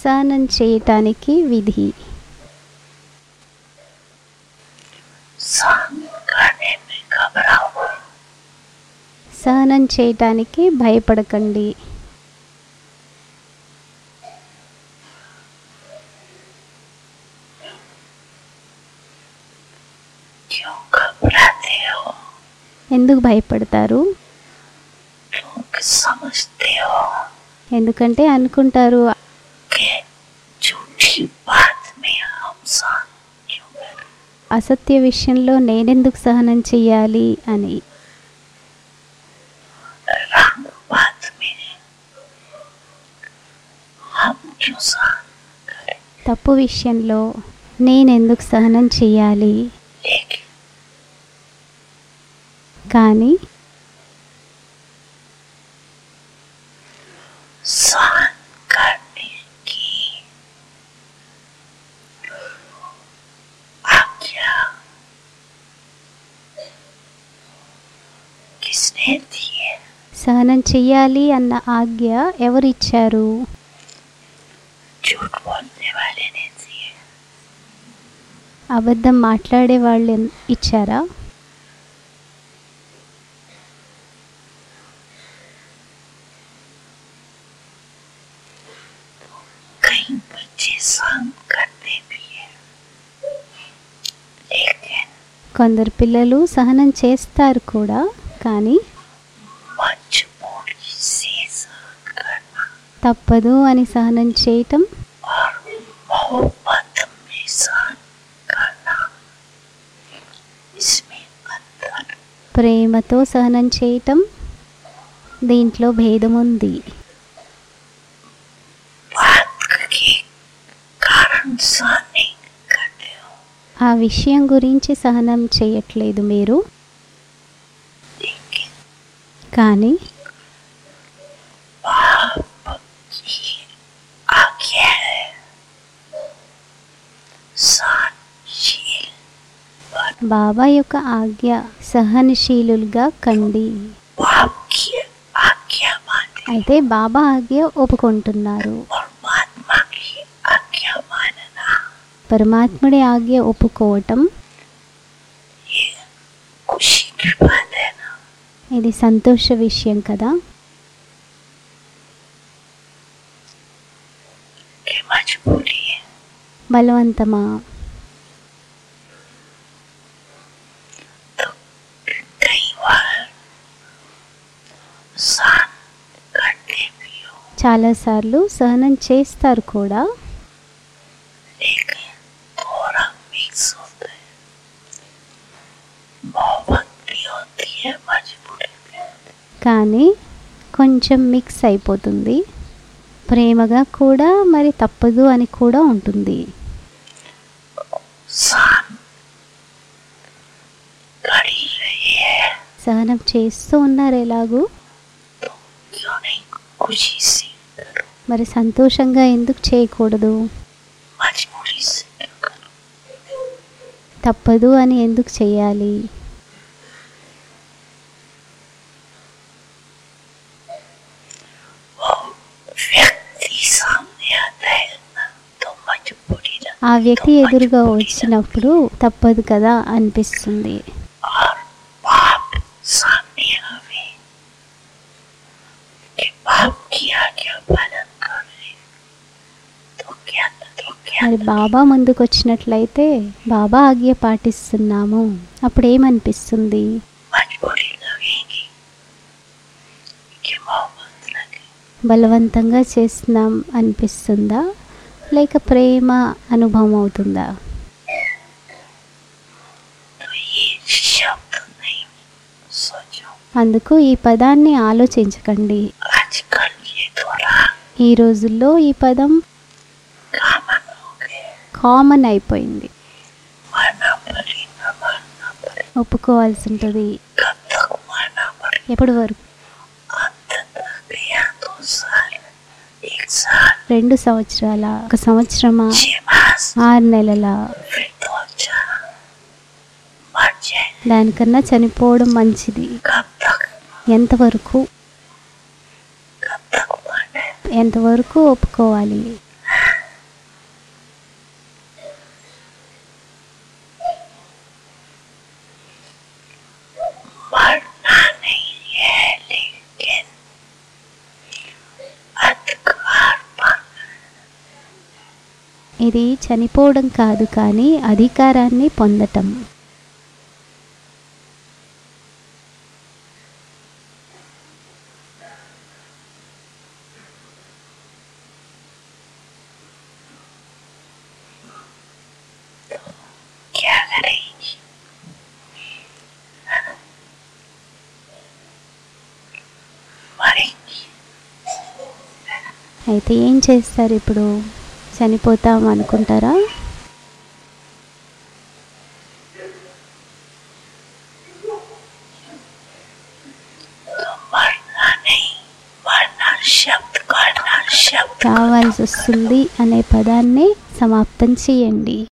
సహనం చేయటానికి విధి सहन करने में घबराओ సహనం చేయటానికి భయపడకండి क्यों घबराते हो ఎందుకు భయపడతారు क्योंकि समझते हो ఎందుకంటే అనుకుంటారు कि झूठी बात में हम सहन क्यों करें అసత్య విషయంలో నేనెందుకు సహనం చెయ్యాలి అని रंग बात में हम क्यों सहन करें తప్పు విషయంలో నేనెందుకు సహనం చెయ్యాలి लेकिन కానీ सहन करने की आज्ञा किसने दी है సహనం చెయ్యాలి అన్న ఆజ్ఞ ఎవరిచ్చారు झूठ बोलने वाले ने दी है అబద్ధం మాట్లాడే వాళ్ళు ఎన్- ఇచ్చారా कई बच्चे सहन करते भी है लेकिन కొందరు పిల్లలు సహనం చేస్తారు కూడా కానీ मजबूरी से सहन करना తప్పదు అని సహనం చేయటం और मोहब्बत में सहन करना इसमें अंतर ప్రేమతో సహనం చేయటం దీంట్లో భేదం ఉంది बात के कारण सहन नहीं करते हो ఆ విషయం గురించి సహనం చేయట్లేదు మీరు लेकिन కానీ बाप की आज्ञा है सहनशील बन బాబా యొక్క ఆజ్ఞ సహనశీలుగా కండి बाप की आज्ञा माने అయితే బాబా ఆజ్ఞ ఒప్పుకుంటున్నారు और महात्मा की आज्ञा मानना పరమాత్ముడి ఆజ్ఞ ఒప్పుకోవటం ये खुशी की बात है ना ఇది సంతోష విషయం కదా कि मजबूरी है బలవంతమా तो कई बार सहन करते भी हो చాలాసార్లు సహనం చేస్తారు కూడా लेकिन थोड़ा मिक्स होता है मोहब्बत भी होती है मजबूरी भी होती है కానీ కొంచెం మిక్స్ అయిపోతుంది ప్రేమగా కూడా మరి తప్పదు అని కూడా ఉంటుంది सहन कर ही रही है సహనం చేస్తూ ఉన్నారు ఎలాగూ तो क्यों नहीं खुशी से करो మరి సంతోషంగా ఎందుకు చేయకూడదు मजबूरी से क्यों करो తప్పదు అని ఎందుకు చేయాలి वो व्यक्ति सामने आता है ना तो मजबूरी ఆ लगती వ్యక్తి तो ఎదురుగా मजबूरी వచ్చినప్పుడు తప్పదు కదా అనిపిస్తుంది लगती। और बाप सामने आवे कि बाप की आज्ञा पालन कर रहे तो क्या तो क्या మరి బాబా ముందుకు వచ్చినట్లయితే బాబా ఆజ్ఞ పాటిస్తున్నాము అప్పుడు ఏమనిపిస్తుంది मजबूरी लगेगी कि मोहब्बत लगे బలవంతంగా చేస్తున్నాం అనిపిస్తుందా లేక ప్రేమ అనుభవం అవుతుందా तो ये शब्द नहीं सोचो అందుకు ఈ పదాన్ని ఆలోచించకండి आजकल ये थोड़ा ఈ రోజుల్లో ఈ పదం कॉमन हो गया కామన్ అయిపోయింది मरना पड़े न मरना पड़े ఒప్పుకోవాల్సి ఉంటుంది कब तक मरना पड़े ఎప్పటి వరకు अंत तक या दो साल एक साल రెండు సంవత్సరాల ఒక సంవత్సరమా छह मास ఆరు నెలల फिर तो अच्छा मर जाए దానికన్నా చనిపోవడం మంచిది कब तक ఎంతవరకు कब तक मरना है ఎంతవరకు ఒప్పుకోవాలి ఇది చనిపోవడం కాదు కానీ అధికారాన్ని పొందటం क्या करेंगे मरेंगे అయితే ఏం చేస్తారు ఇప్పుడు చనిపోతాం అనుకుంటారా तो मरना नहीं मरना शब्द करना शब्द కావాల్సి వస్తుంది అనే పదాన్ని సమాప్తం చేయండి